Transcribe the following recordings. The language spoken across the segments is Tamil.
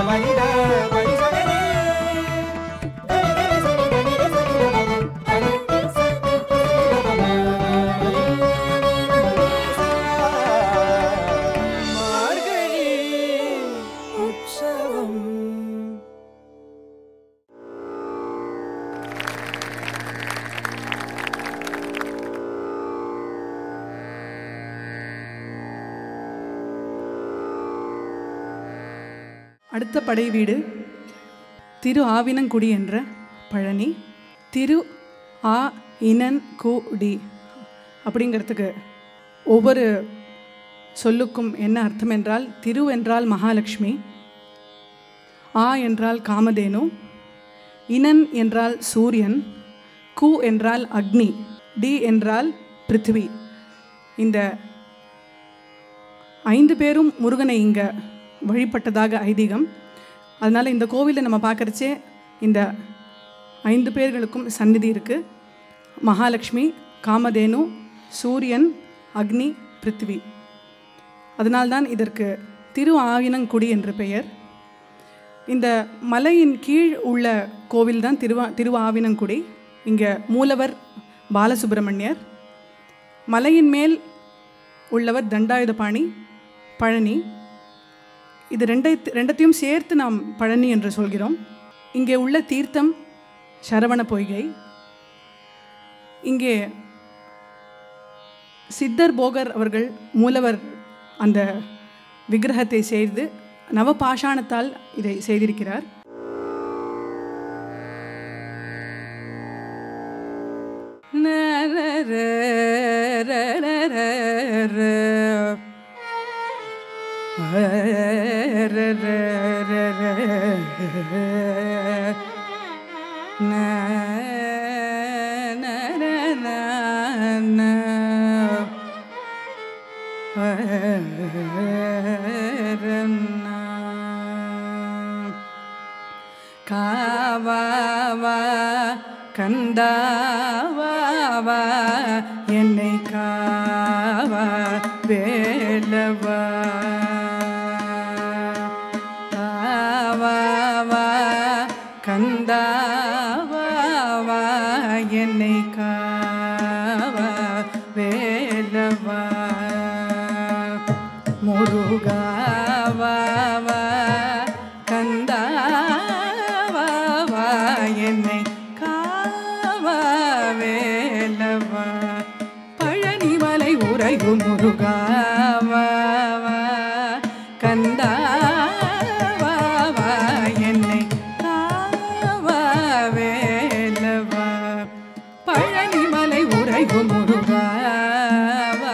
அடுத்த படை வீடு திரு ஆவினங்குடி என்ற பழனி திரு ஆ இனன் கு டி அப்படிங்கிறதுக்கு ஒவ்வொரு சொல்லுக்கும் என்ன அர்த்தம் என்றால் திரு என்றால் மகாலட்சுமி ஆ என்றால் காமதேனு இனன் என்றால் சூரியன் கு என்றால் அக்னி டி என்றால் பிருத்திவி இந்த ஐந்து பேரும் முருகனை இங்கே வழிபட்டதாக ஐதீகம் அதனால் இந்த கோவிலை நம்ம பார்க்குறச்சே இந்த ஐந்து பேர்களுக்கும் சந்நிதி இருக்குது மகாலட்சுமி காமதேனு சூரியன் அக்னி பிருத்திவி அதனால்தான் இதற்கு திரு ஆவினங்குடி என்று பெயர் இந்த மலையின் கீழ் உள்ள கோவில் தான் திருவா திருவாவினங்குடி இங்கே மூலவர் பாலசுப்பிரமணியர் மலையின் மேல் உள்ளவர் தண்டாயுதபாணி பழனி இது ரெண்டை ரெண்டத்தையும் சேர்த்து நாம் பழனி என்று சொல்கிறோம் இங்கே உள்ள தீர்த்தம் சரவண பொய்கை இங்கே சித்தர் போகர் அவர்கள் மூலவர் அந்த விக்கிரகத்தை செய்து நவபாஷாணத்தால் இதை செய்திருக்கிறார் காவாவா கந்தாவாவா என்னை காவா வேலவா காவாவா கந்தாவாவா என்னை காவா வேலவா முருகாவாவா கந்தாவாவா என்னை காவா வேலவா பழனிமலை உறையும் முருகாவாவா கந்தாவாவா என்னை காவா வேலவா பழனிமலை உறையும் முருகாவா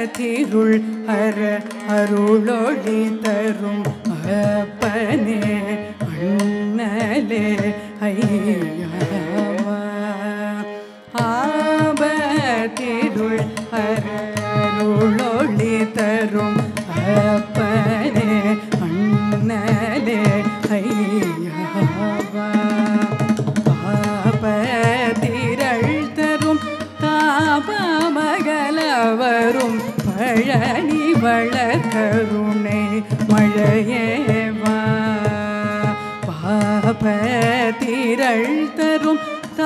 திருள் அற அருளொளி தரும் அப்பனே அண்ணலே ஐயாவா ஆபத்திருள் அற அருளொளி தரும் அப்பனே அண்ணலே ஐயாவா பாபத்திரள் தரும் தாபமகலவரும் பழனி வளர்கருணை மழையேவா பாபத்திரள் தரும்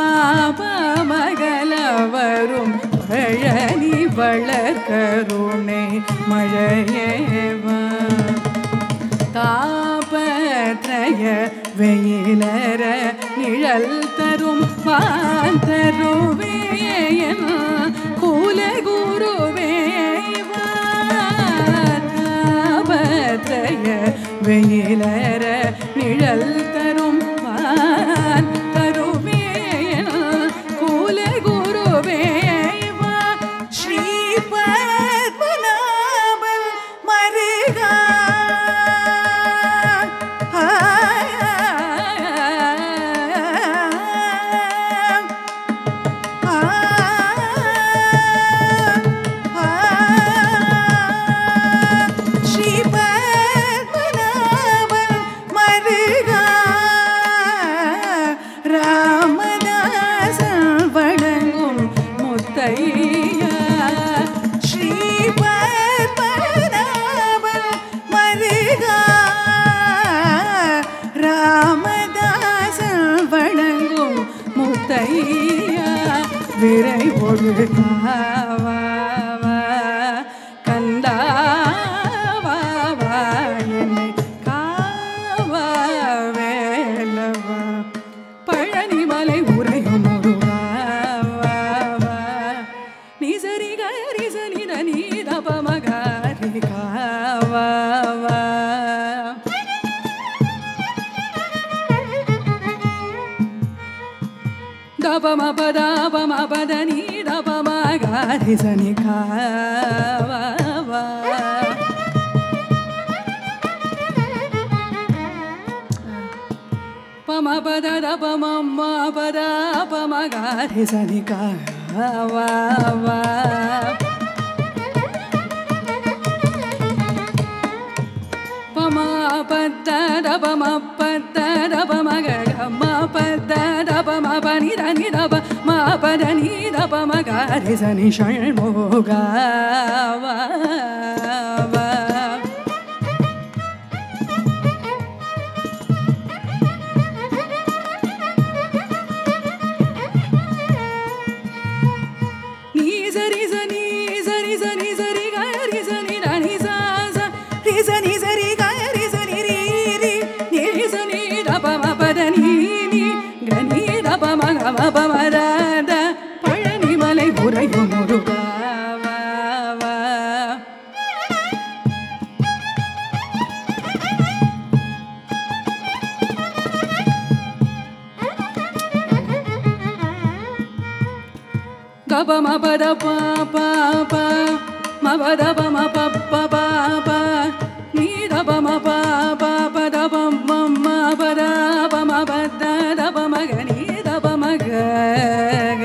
தாபமகலவரும் பழனி வளர்கருணை மழையேவா தாபத்ரய வெயிலர நிழல் தரும் பாந்தருவேயன் குலகுருவேவா தாபத்ரய வெயிலர நிழல் தரும் பாந்தருவேயன் குலகுருவேவா ஸ்ரீ பத்மநாபன் மருகா ஸ்ரீ பத்மநாபன் மருகா ராமதாசன் வணங்கும் முத்தையா ஸ்ரீ பத்மநாபன் மருகா ராமதாசன் வணங்கும் முத்தையா விரை ஒரு காவா கந்தாவா என்னை காவா வேலவா பழனிமலை உரையும் முருகாவா நிசரி கரிசனி நீதபமகாரி காவா దపమ పద పమ పద నీ దపమ గారి సని కావా పమ పద దపమ పద పమ గారి సని కావా పమ పద్ద దపమ పద్ద దపమ గమ పద్ద దపమ పని దని దప మా పద ని దప మగారి సని షణ్మోగావా నీ సరి సని సరి సని సరి గరి సని దని సా సా రి సని సరి గరి సని రి రి ని సని దప మ పద ని ని గని దప మ గ మ ప మ ద ద பழனிமலை உரையும் முருகாவா గప మ పద ప ప ప మ పద ప మ ప ప ప ప నీ ద ప మ ప ప ప ద ప మ మ ప ద ప మ ప ద ద ప మ గ నీ ద ప మ గ గ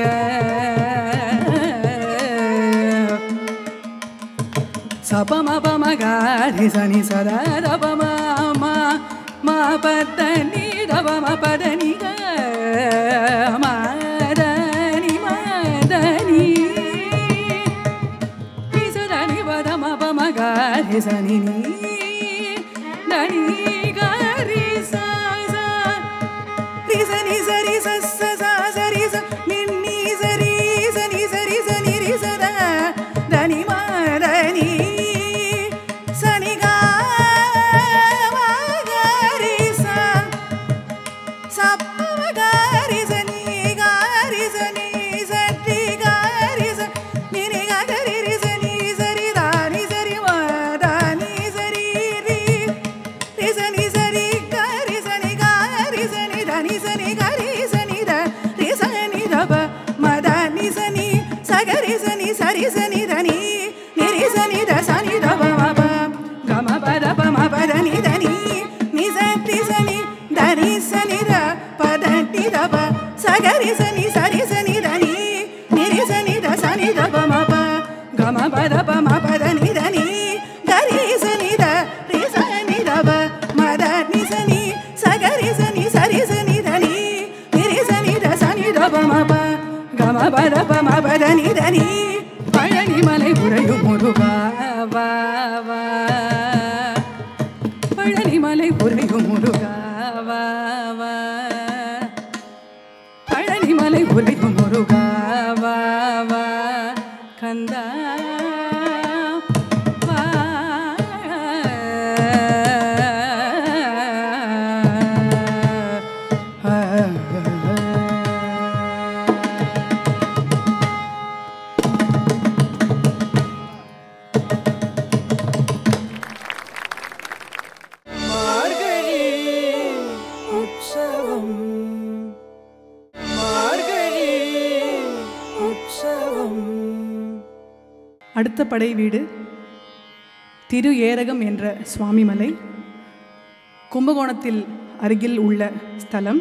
స ప మ ప మ గ రి స ని స ద ద ప మ మ మ ప ద ని ద ప మ ప ద ని గ మ ద ని మ ద ని ని స ద ని ప ద మ ప మ గ రి స ని ని ద ని గ రి స స రి స ని స రి స స స స రి స ని ని స రి స ని స రి స ని రి స ద ద ని మ ద ని స ని గ మ గ రి స స ప మ గ రి స ని గ రి స ని స రి గ రి స ని ని గ గ రి రి స ని స రి ద ని స రి మ ద ని స రి రి రి స ని స రి గ రి స ని గ రి స ని ద ని స ని గ రి స ని ద రి స ని ద ప మ ద ని స ని స గ రి స ని స రి స ని ద ని நிரி சனி த சனி த ப ம ப க ம ப த ப ம ப த நி த நீ நி ச ரி ச நி த ரி ச நி த ப த டி த ப ச க ரி ச நி ச ரி ச நி த நீ நி ரி ச நி த ச நி த ப ம ப க ம ப த ப ம ப த நி த நீ த ரி ச நி த ரி ச நி த ப ம த நி ச நீ ச க ரி ச நி ச ரி ச நி த நீ நி ரி ச நி த ச நி த ப ம ப க ம ப த ப ம ப த நி த நீ பழனிமலை உறையும் முருகா வா வா பழனிமலை உறையும் முருகா வா வா பழனிமலை உறையும் முருகா வா வா கந்தா வா. மார்கழி உற்சவம் மார்கழி உற்சவம் அடுத்த படை வீடு திரு ஏரகம் என்ற சுவாமிமலை கும்பகோணத்தில் அருகில் உள்ள ஸ்தலம்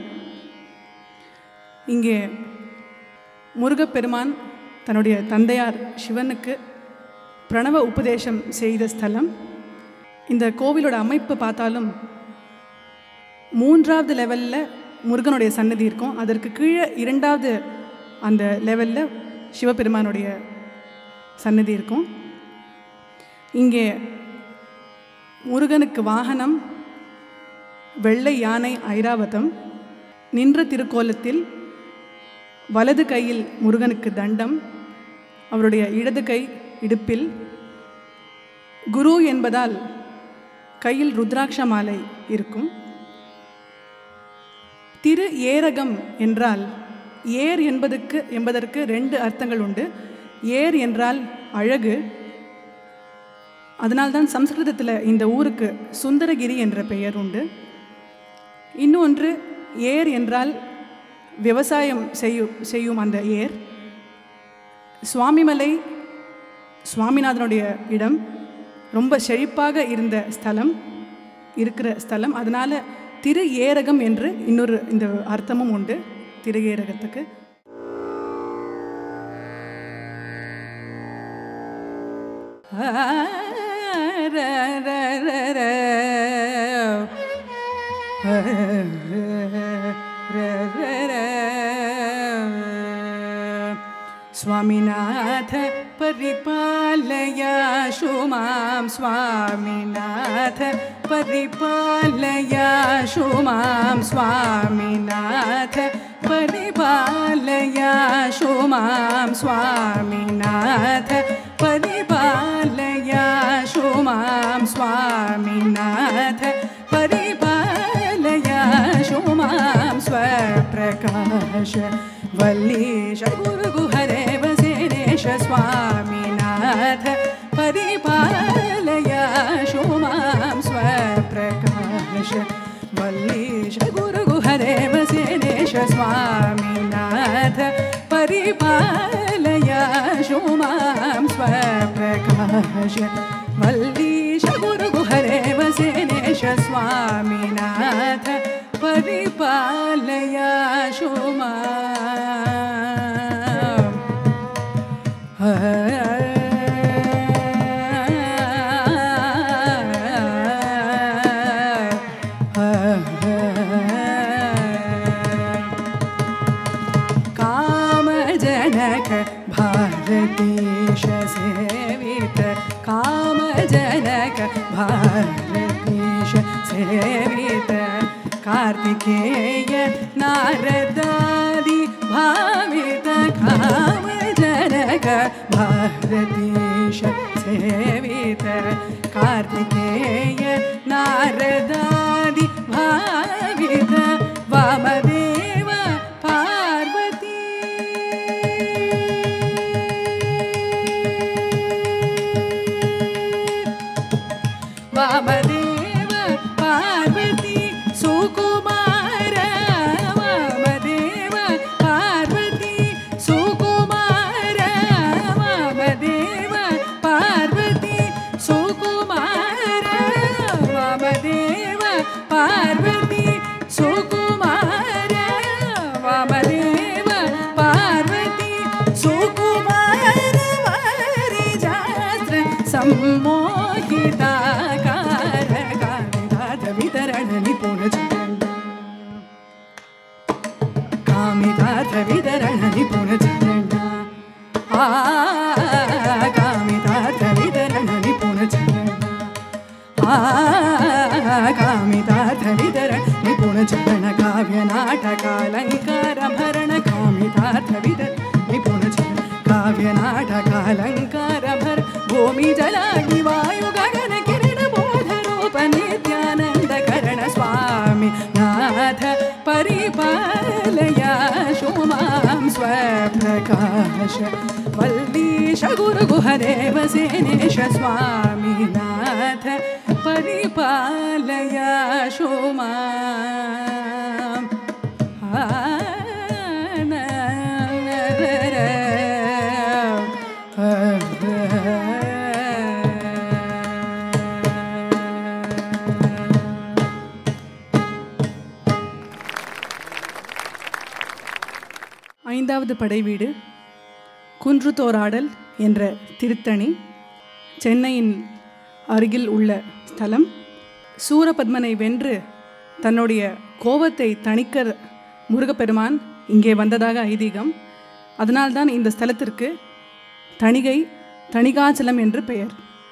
இங்கே முருகப்பெருமான் தன்னுடைய தந்தையார் சிவனுக்கு பிரணவ உபதேசம் செய்த ஸ்தலம் இந்த கோவிலோட அமைப்பு பார்த்தாலும் மூன்றாவது லெவலில் முருகனுடைய சன்னதி இருக்கும் அதற்கு கீழே இரண்டாவது அந்த லெவலில் சிவபெருமானுடைய சன்னதி இருக்கும் இங்கே முருகனுக்கு வாகனம் வெள்ளை யானை ஐராவதம் நின்ற திருக்கோலத்தில் வலது கையில் முருகனுக்கு தண்டம் அவருடைய இடது கை இடுப்பில் குரு என்பதால் கையில் ருத்ராட்ச மாலை இருக்கும் திரு ஏரகம் என்றால் ஏர் என்பதற்கு என்பதற்கு ரெண்டு அர்த்தங்கள் உண்டு ஏர் என்றால் அழகு அதனால்தான் சம்ஸ்கிருதத்தில் இந்த ஊருக்கு சுந்தரகிரி என்ற பெயர் உண்டு இன்னொன்று ஏர் என்றால் விவசாயம் செய்யும் செய்யும் அந்த ஏர் சுவாமிமலை சுவாமிநாதனுடைய இடம் ரொம்ப செழிப்பாக இருந்த ஸ்தலம் இருக்கிற ஸ்தலம் அதனால் திரு ஏரகம் என்று இன்னொரு இந்த அர்த்தமும் உண்டு திரு ஏரகத்துக்கு स्वामिनाथ परिपालयाशु मां स्वामिनाथ परिपालयाशु मां स्वामिनाथ परिपालयाशु मां स्वामिनाथ परिपालयाशु मां स्वामिनाथ परिपालयाशु मां स्वप्रकाश वल्लीश गुरुगुहरे वसेनेश स्वामिनाथ परिपालयाशु मां स्वप्रकाश वल्लीश गुरुगुहरे वसेनेश स्वामिनाथ परिपालयाशु मां स्वप्रकाश वल्लीश गुरुगुहरे वसेनेश स्वामिनाथ परिपालयाशु माम् कामजनक भारतीश सेवित कामजनक भारतीश सेवित कार्तिकेय नारदादि भावित कामजनक भारतीश सेवित कार्तिकेय नारदादि भावित वामदेव पार्वती वामदेव पार्वती सुकुमार वामदेव पार्वती सुकुमार वामदेव पार्वती சம்மோகிதாகார காமிதாத விதரண நிபுண சரணா காமிதாத விதரண நிபுண சரணா ஆ காமிதாத விதரண நிபுண சரணா ಆ ಕಾಮಿತಾರ್ಥ ವಿತರಣ ನಿಪುಣ ಚರಣ ಕಾವ್ಯ ನಾಟಕ ಅಲಂಕಾರ ಭರಣ ಕಾಮಿತಾರ್ಥ ವಿತರ ನಿಪುಣ ಚರಣ ಕಾವ್ಯ ನಾಟಕ ಅಲಂಕಾರ ಭರ ಭೂಮಿ ಜಲಾಗ್ನಿ ವಾಯು ಗಗನ ಕಿರಣ ಬೋಧ ರೂಪ ನಿತ್ಯಾನಂದ ಕರಣ ಸ್ವಾಮಿ ನಾಥ ಪರಿಪಾಲಯ ಶುಮಾಂ ಸ್ವಪ್ರಕಾಶ ವಲ್ಲೀಶ ಗುರು ಗುಹದೇವ ಸೇನೇಶ ಸ್ವಾಮಿ ನಾಥ ಪರಿಪಾಲಯ ಶುಮಾಂ ಆ ನ ರ ರ ஐந்தாவது படைவீடு குன்றுதோராடல் என்ற திருத்தணி சென்னையின் அருகில் உள்ள ஸ்தலம் சூரபத்மனை வென்று தன்னுடைய கோபத்தை தணிக்க முருகப்பெருமான் இங்கே வந்ததாக ஐதீகம் அதனால்தான் இந்த ஸ்தலத்திற்கு தணிகை தணிகாச்சலம் என்று பெயர்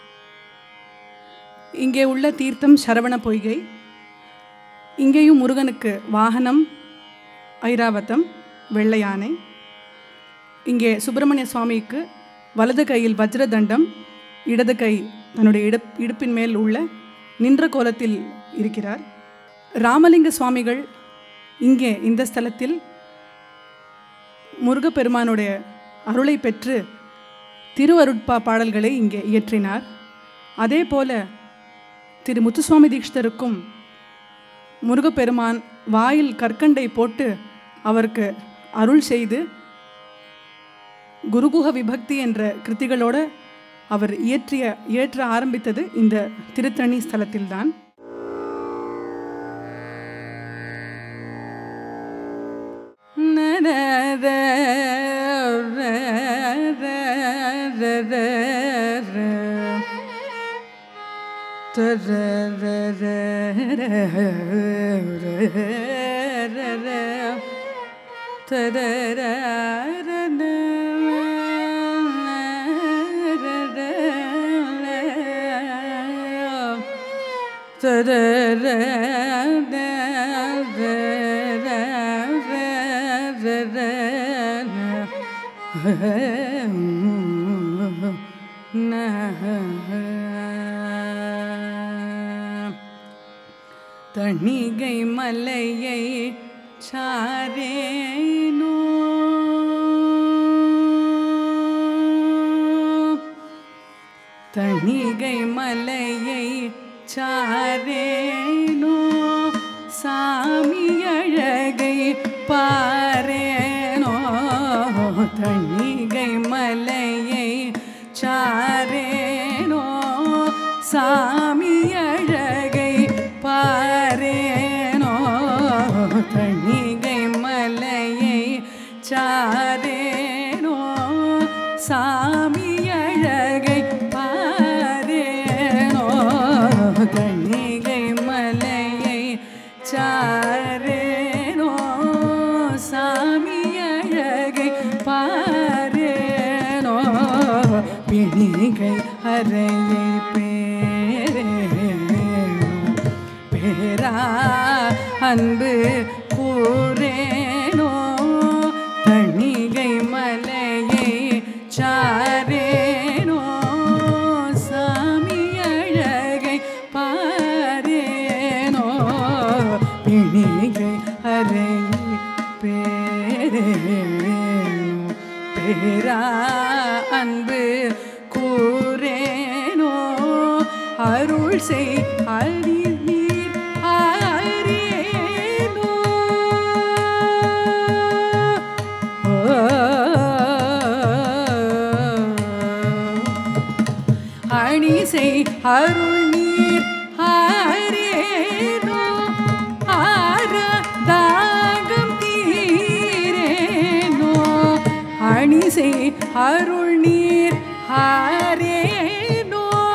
இங்கே உள்ள தீர்த்தம் சரவண பொய்கை இங்கேயும் முருகனுக்கு வாகனம் ஐராவதம் வெள்ளை யானை இங்கே சுப்பிரமணிய சுவாமிக்கு வலது கையில் வஜ்ரதண்டம் இடது கை தன்னுடைய இடுப் இடுப்பின் மேல் உள்ள நின்ற கோலத்தில் இருக்கிறார் ராமலிங்க சுவாமிகள் இங்கே இந்த ஸ்தலத்தில் முருகப்பெருமானுடைய அருளை பெற்று திருவருட்பா பாடல்களை இங்கே இயற்றினார் அதே போல திரு முத்துசுவாமி தீட்சிதருக்கும் முருகப்பெருமான் வாயில் கற்கண்டை போட்டு அவருக்கு அருள் செய்து குருகுக விபக்தி என்ற கிருத்திகளோடு அவர் இயற்றிய இயற்ற ஆரம்பித்தது இந்த திருத்தணி ஸ்தலத்தில்தான் தணிகை மலையை சாரேனோ தணிகை மலையை சாரேனோ சாமி அழகை பாரேனோ தணிகை மலையை சாரேனோ சாமி அழகை பாரேனோ தணிகை மலையை சாரேனோ சாமி அழகை பாரேனோ தணிகை மலையை சாரேனோ சாமி அழகை பாரேனோ பிணிகை அறையை பேரேனோ பேரா அன்பு கூறேனோ தணிகை மலையை சாரேனோ சாமி அழகை பாரேனோ பிணிகை அறை பேரேனோ பேரா அன்பு கூறேனோ அருள் செய் அடி நீர் ஆரேனோ அணிசை அருள் நீர் ஆரேனோ ஆர தாகம் தீரேனோ அணிசை அருள் நீர் ஆரேனோ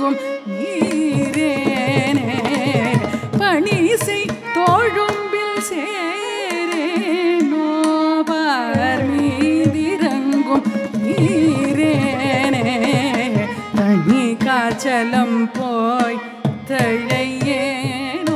விளங்கும் நீரேனே பணிசை தோழும்பில் சேரேனோ பார் மீதிறங்கும் நீரேனே தனி காச்சலம் போய் தழையேனோ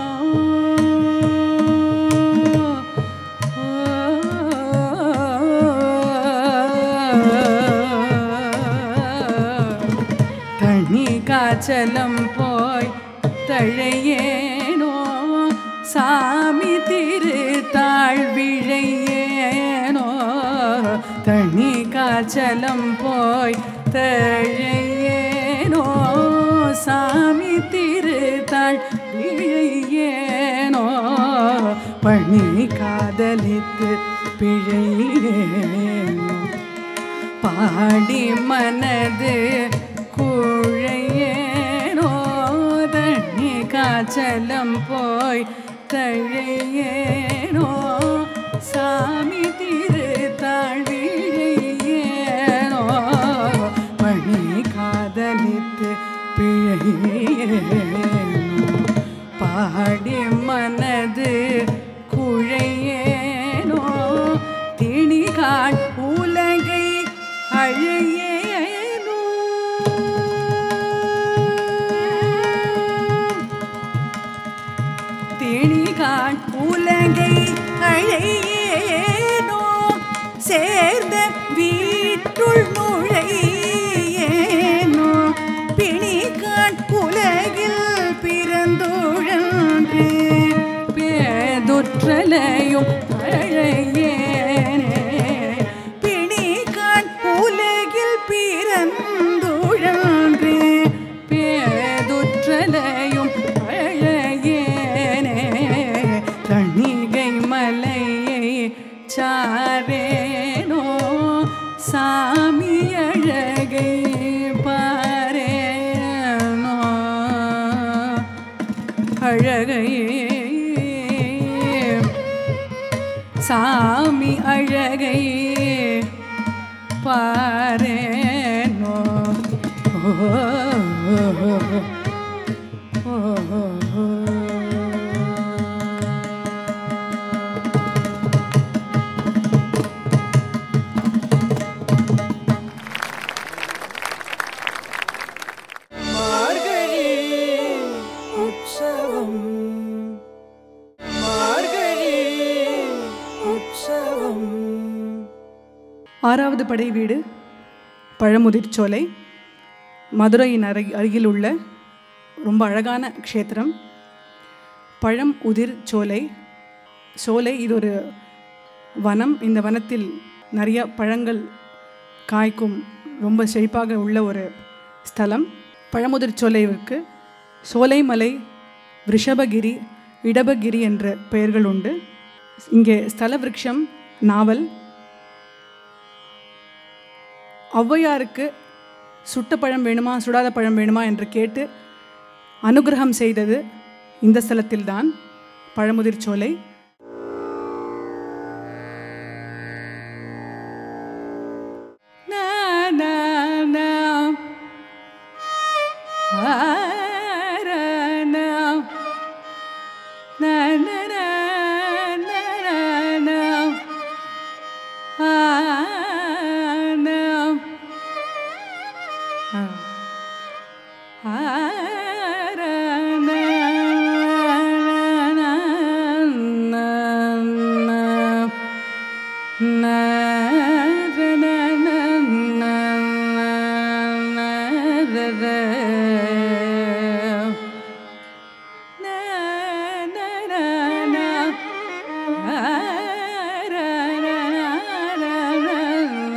தனி காச்சலம் போய் தழையேனோ சாமி திரு தாழ்விழையேனோ தனி காச்சலம் போய் தழையேனோ சாமி திரு தாழ்விழையேனோ பணி காதலித்து பிழையேனோ பாடி மனது குழையேனோ தண்ணி காச்சலம் போய் தழையேனோ சாமி திரு தாழ்விழையேனோ பணி காதலித்து பிழையேனோ பாடி மனது குழையேனோ திணிகாள் உலகை அழையேனோ திணிகாள் உலகை அழையேனோ சேர்ந்த வீட்டுள் நுழையேனோ பிணிகாள் உலகில் பிறந்துழன்று பேதுற்றலையும் அழையேனே பிணிகாள் உலகில் பிறந்துழன்று பேதுற்றலையும் அழையேனே தணிகை மலையை சாரேனோ சாமி அழகை பாரேனோ அழகையே சாமி அழகை பாரேனோ ஓ, ஓ, ஓ. மார்கழி உற்சவம் மார்கழி உற்சவம் ஆறாவது படை வீடு பழமுதிர்ச்சோலை மதுரையின் அருகி அருகில் உள்ள ரொம்ப அழகான க்ஷேத்திரம் பழம் உதிர் சோலை சோலை இது ஒரு வனம் இந்த வனத்தில் நிறைய பழங்கள் காய்க்கும் ரொம்ப செழிப்பாக உள்ள ஒரு ஸ்தலம் பழமுதிர் சோலைவிற்கு சோலைமலை ரிஷபகிரி இடபகிரி என்ற பெயர்கள் உண்டு இங்கே ஸ்தல விருட்சம் நாவல் ஔவையாருக்கு சுட்ட பழம் வேணுமா சுடாத பழம் வேணுமா என்று கேட்டு அனுகிரகம் செய்தது இந்த ஸ்தலத்தில்தான் பழமுதிர் சோலை நா, நா, நா. ஆ, ரா, நா. நா, நா, நா, நா, நா, நா. ஆ, நா. ஆ. ஆ, ரா, நா, நா, நா, நா. Na na na na na na na na na na na na ra ra ra ra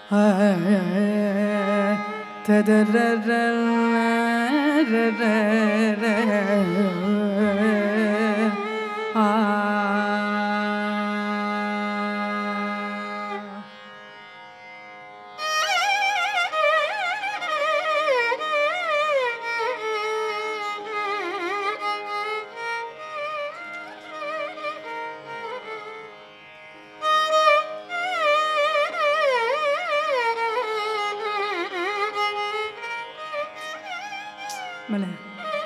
மலை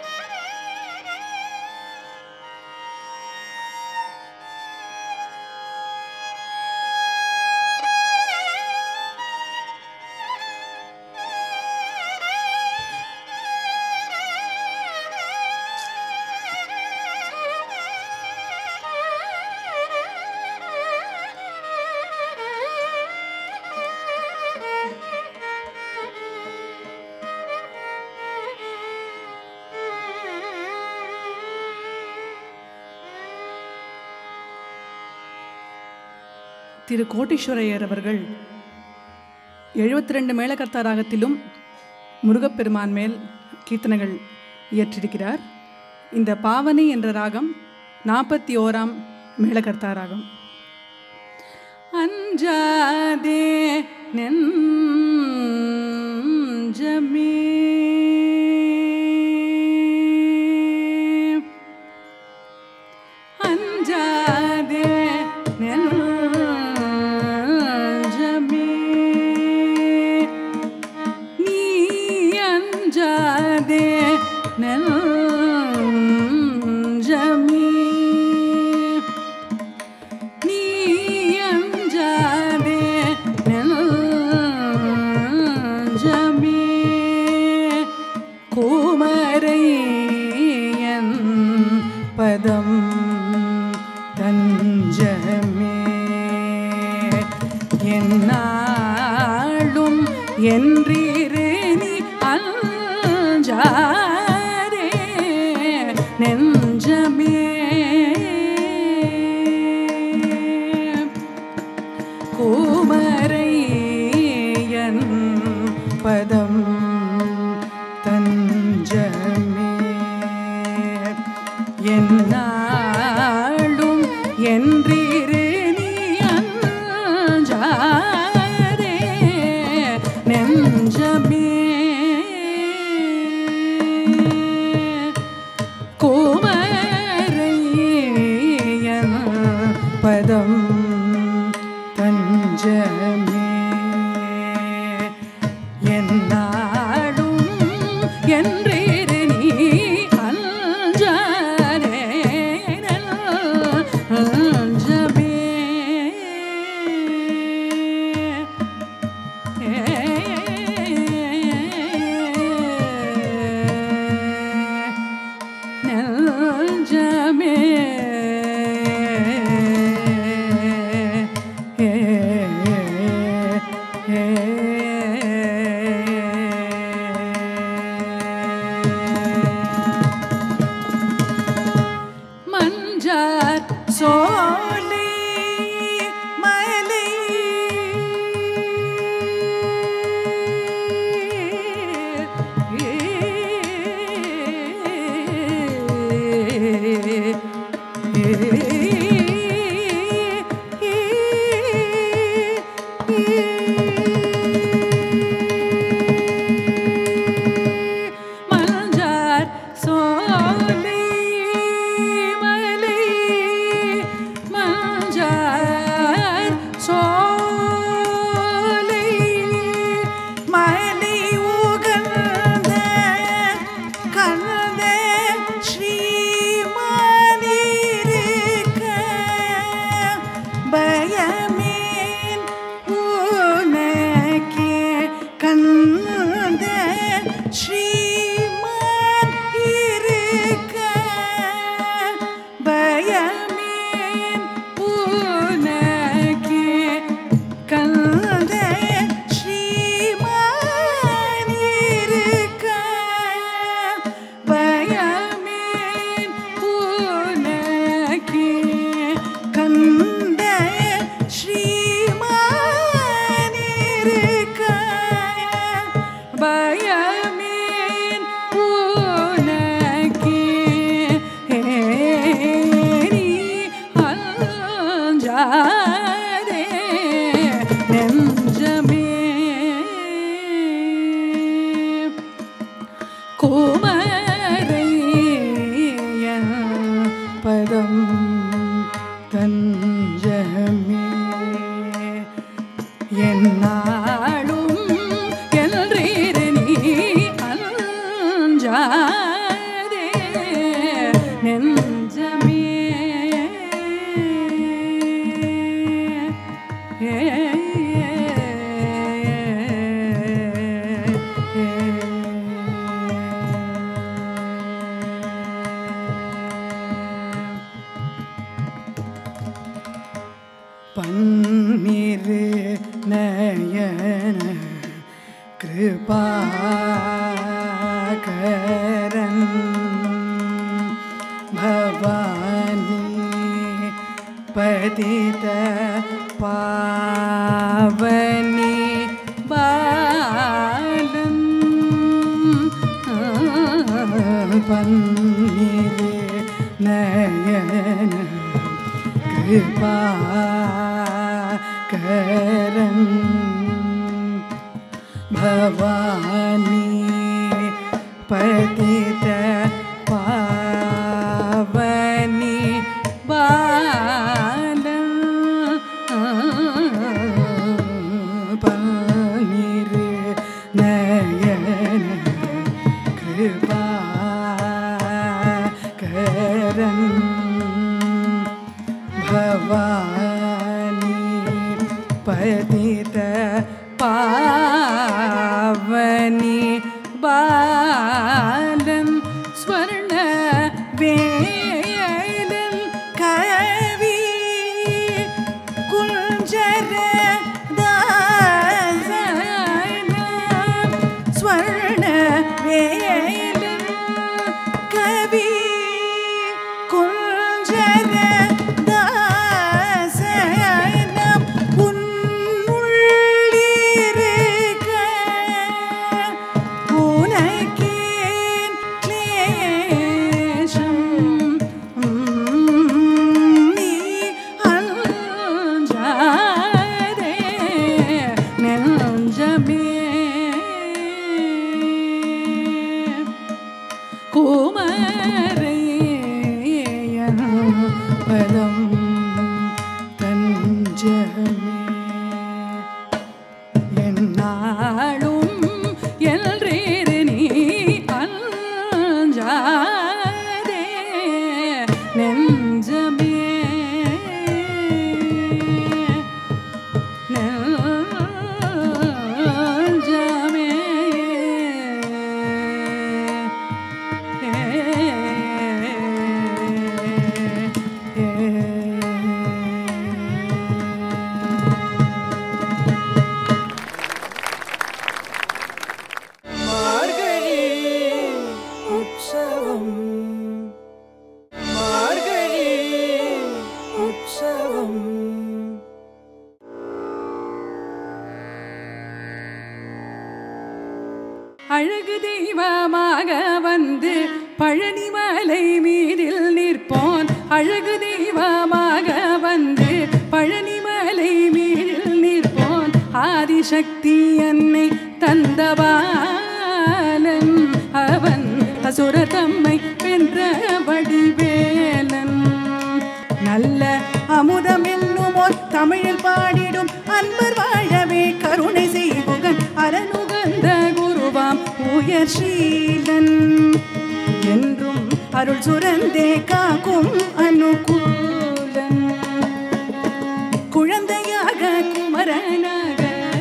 திரு கோட்டீஸ்வரையர் அவர்கள் எழுபத்தி ரெண்டு மேளகர்த்தா ராகத்திலும் முருகப்பெருமான் மேல் கீர்த்தனைகள் இயற்றிருக்கிறார் இந்த பாவனி என்ற ராகம் நாற்பத்தி ஓராம் மேளகர்த்தா ராகம் அஞ்சாதே நெஞ்சமே அஞ்சாதே நெஞ்சமே நீ அஞ்சாதே நெஞ்சமே நீ அஞ்சாதே நெஞ்சமே கோமரையன் பதம் தஞ்சமே என்னாலும் என்றீரே நீ அஞ்சாரே நெஞ்சமே கோமரையன் பதம் தஞ்சமே என்னாலும் என்றீரே நீ அஞ்சாரே நெஞ்சமே கோமரையன் பதம் தஞ்சமே என்னாடும் என்றீரு நீ அஞ்சாரே அஞ்சமே நெஞ்சமே மஞ்சார் சோலை மலை மஞ்சார் சோலை மலை மஞ்சார் சோலை மலை உகந்த கந்த ஸ்ரீமானிருக்க பயமேன் உனக்கு என்னாலும் என்றீரு நீ அஞ்சாதே நெஞ்சமே பன்னிரு நயன கிருபாகரன் பவானி பதித பாவனி பாலம் பன்னிரு நயன கிருபாகரன் பவானி பதித பாவனி பாலம் பன்னிரு நயன கிருபாகரன் भवानी पतित पावनी बालं स्वर्ण वेलं कवि कुञ्जर स्वर्ण वेलं कवि குஞ்சர தாசனம் உன்னுள்ளிருக்க உனக்கேன் கிளேசம் நீ அஞ்சாதே நெஞ்சமே குமரையன் பதம் தஞ்சமே என்னாலும் எல்றீரு நீ அஞ்சாதே நெஞ்சமே நெஞ்சமே மார்கழி உற்சவம் மார்கழி உற்சவம் அழகு தெய்வமாக வந்து பழனிமலை மீதில் நிற்போன் அழகு தெய்வமாக வந்து பழனிமலை மீதில் நிற்போன் ஆதிசக்தி என்னை தந்தபாலன் அவன் அசுர தம்மை வென்ற வடிவேலன் நல்ல அமுதம் என்னுமோர் தமிழில் பாடிடும் அன்பர் வாழவே கருணை செய்குகன் அரணுகந்த குருவாம் உயர் சீலன் என்றும் அருள் சுரந்தே காக்கும் அனுகூலன் குழந்தையாக குமரனாக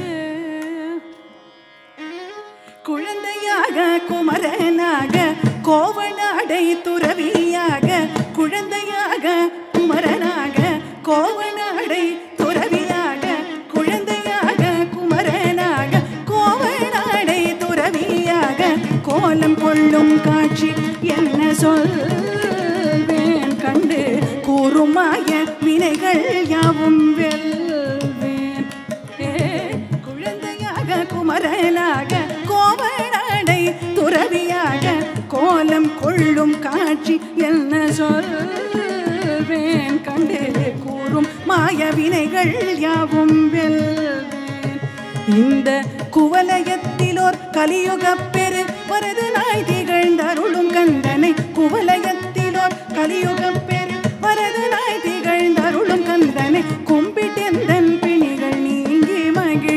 குழந்தையாக குமரனாக கோவனாடை துறவியாக குழந்தையாக குமரனாக கோவனாடை துறவியாக குழந்தையாக குமரனாக கோவனாடை துறவியாக கோலம் கொள்ளும் காட்சி என்ன சொல்வேன் கண்டு கூறுமாய வினைகள் யாவும் வெல்வேன் ஏ, குழந்தையாக குமரனாக கோவனாடை துறவியாக கோலம் கொள்ளும் காட்சி என்ன சொல்வேன் கண்டு கூறும் மாய வினைகள் யாவும் வெல்வேன் இந்த குவலயத்திலோர் கலியுகப் பெரு வரது நாய் திகழ்ந்தருளும் கந்தனை குவலயத்திலோர் கலியுகப் பெரு வரது நாய் திகழ்ந்தருளும் கந்தனை கும்பிட்டெந்தன் பிணிகள் நீங்கி மகிழ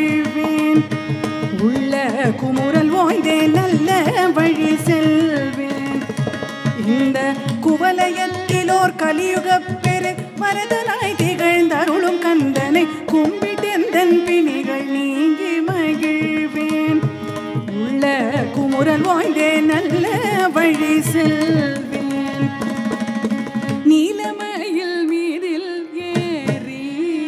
ஓர் கலியுகப் பெரு மரதனாய் திகழ்ந்தருளும் கந்தனை கும்பிட்டெந்தன் பிணிகள் நீங்கி மகிழ்வேன் உள்ள குமுறல் வாய்ந்தே நல்ல வழி செல்வேன் நீலமயில் மீதில் ஏறி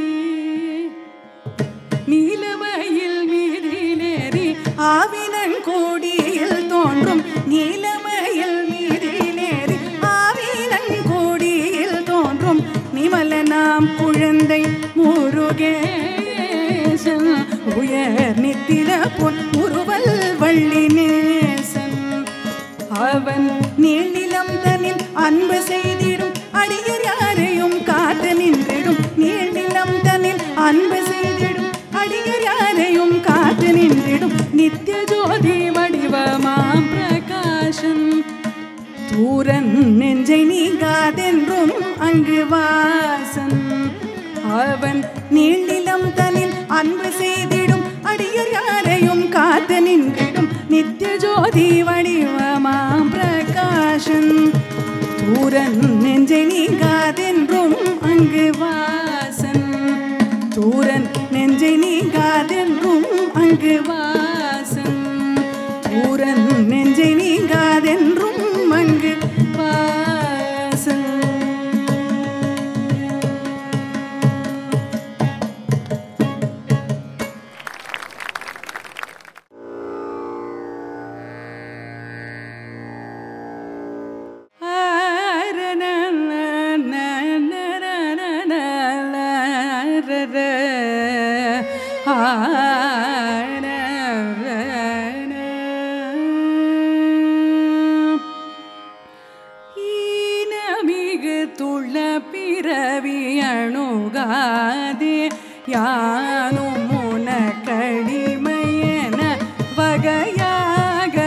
நீலமயில் மீதிலேறி ஆவினன் கோடியில் தோன்றும் நீலமயில் மீதிலேறி ஆவினன் கோடியில் தோன்றும் நிமல நாம் குழந்தை முருகேசன் உயர் நித்தில பொன் உருவல் வள்ளி நேசன் அவன் நீள்நிலம் தனில் அன்பு செய்திடும் அடியர் யாரையும் காத்து நின்றிடும் நீள்நிலம் தனில் அன்பு செய்திடும் அடியர் யாரையும் காத்து நின்றிடும் நித்திய ஜோதி வடிவமாம் பிரகாசன் தூரன் நெஞ்சை நீங்காதென்றும் அங்கு வாசன் அவன் நீள்நிலம் தனில் அன்பு செய்திடும் அடியர் யாரையும் காத்து நின்றிடும் நித்திய ஜோதி வடிவமாம் பிரகாசன் தூரன் நெஞ்சை நீங்காதென்றும் அங்கு வாசன் தூரன் நெஞ்சை நீங்காதென்றும் அங்கு வாசன் தூரன் நெஞ்சை நீங்காதென்றும் அங்கு வாசன் ஈனமிகு துள்ள பிறவி அணுகாதே யானும் உனக்கடிமையென வகையாக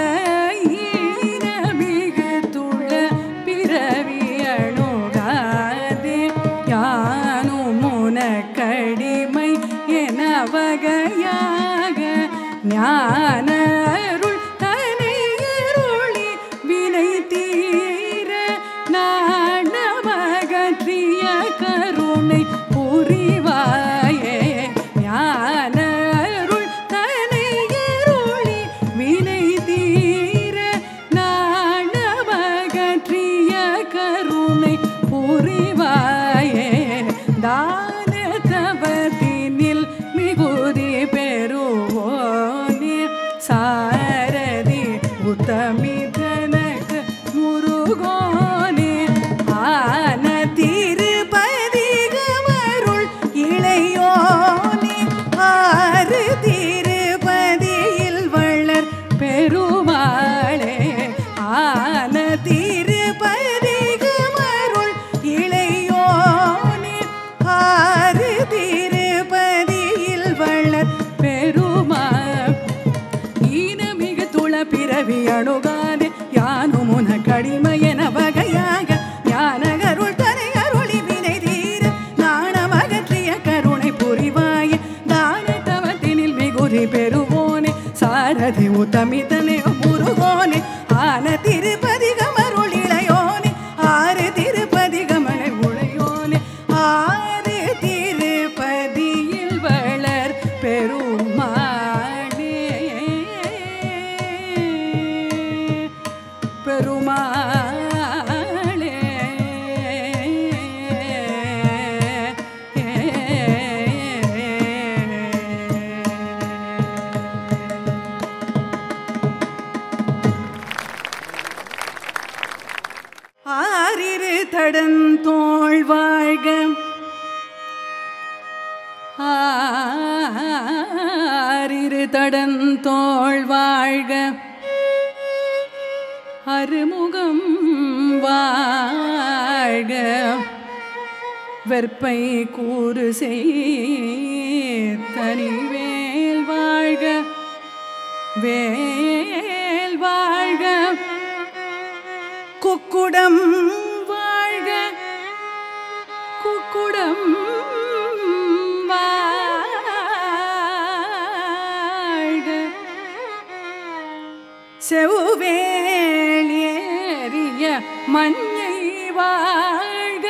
ஈனமிகு துள்ள பிறவி அணுகாதே யானும் உனக்கடிமை என வகையாக ஞான அருள் தனியருளி வினை தீர நாணமகற்றிய கருணை புரிவாயே ஞான அருள் தனியருளி வினை தீர நாணமகற்றிய கருணை புரிவாயே தான தவத்தினில் மிகுதி பெறுவோனே சாரதி உத்தமி தனக்கு முருகோனே ஆன திருப்பதிகமருள் இளையோனே ஆறு திருப்பதியில் வளர் பெருமாளே ஆன திருப்பதிகமருள் இளையோனே ஆறு திருப்பதியில் வளர் பெருமாள் ஈனமிகு துள பிறவி அணுகாது யானும் உன கடிமையென வகையாக ஞானகருள் தரை அருளி வினை தீர நாணமகற்றிய கருணை புரிவாய தான தவத்தினில் மிகுதி பெறுவோனே சாரதி உத்தமிதனே முருகோனே ஆன திருப்பதிகமருள் இளையோனே ஆறு திருப்பதிகமனை உளையோனே ஆறு திருப்பதியில் வளர் பெருமாளே பெருமாளே ஆறிரு தடன் தோள் வாழ்க ஆறிரு தடன் தோள் வாழ்க அருமுகம் வாழ்க வெற்பை கூறு தனிவேல் வாழ்க வேல் வாழ்க குக்குடம் வாழ்க குக்குடம் வாழ்க செவ்வேலியேறிய மஞ்சை வாழ்க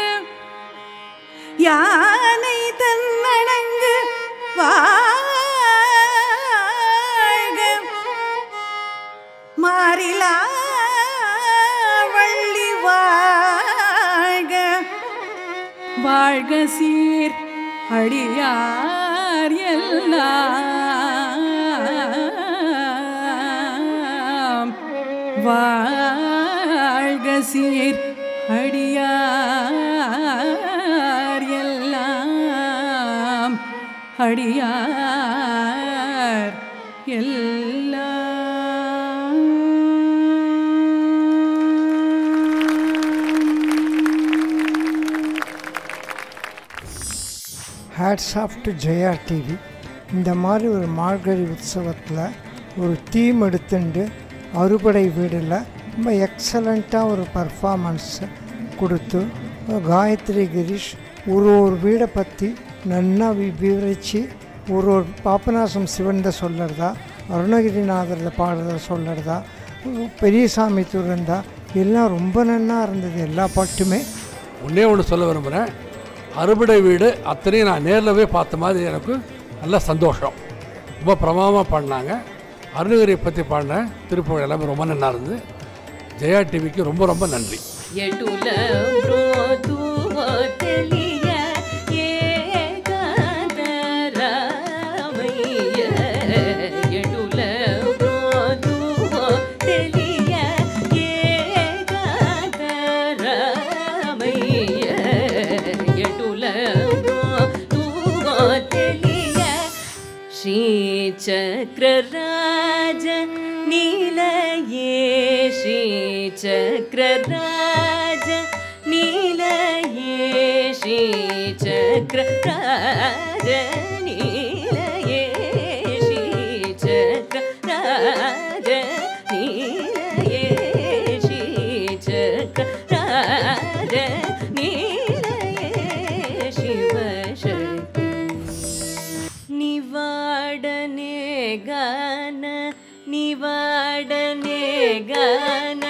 வாழ்க சீர் அடியார் எல்லாம் வாழ்க சீர் அடியார் எல்லாம் அடியார் எல்லாம் hats off to Jaya TV இந்த மாதிரி ஒரு மார்கழி உற்சவத்தில் ஒரு தீம் எடுத்துட்டு அறுபடை வீடில் ரொம்ப எக்ஸலண்ட்டாக ஒரு பர்ஃபாமன்ஸ் கொடுத்து காயத்ரி கிரீஷ் ஒரு ஒரு வீடை பற்றி நன்னா வி விவரித்து ஒரு ஒரு பாபநாசம் சிவந்த சொல்லுறதா அருணகிரிநாதரில் பாடுறத சொல்லுறதா பெரியசாமி துறந்தா எல்லாம் ரொம்ப நன்னா இருந்தது எல்லா பாட்டுமே ஒன்றே ஒன்று சொல்ல விரும்புகிறேன் அறுபடை வீடு அத்தனையும் நான் நேரில் போய் பார்த்த மாதிரி எனக்கு நல்ல சந்தோஷம் ரொம்ப பிரமாதமாக பாடினாங்க அருணகிரியை பற்றி பாடினேன் திருப்பூர் எல்லாமே ரொம்ப நல்லா இருந்தது ஜெயா டிவிக்கு ரொம்ப ரொம்ப நன்றி ఎటుల బ్రోతువో తెలియ ఏకాదరమయ్య ఎటుల బ్రోతువో తెలియ ఏకాదరమయ్య ఎటుల బ్రోతువో తెలియ श्रीचक्रराज नीलये श्रीचक्रराज नीलये श्रीचक्रराज नीलये श्रीचक्रराज नीलये श्रीचक्रराज नीलये शिवशक्ति निवाडने गान निवाडने गान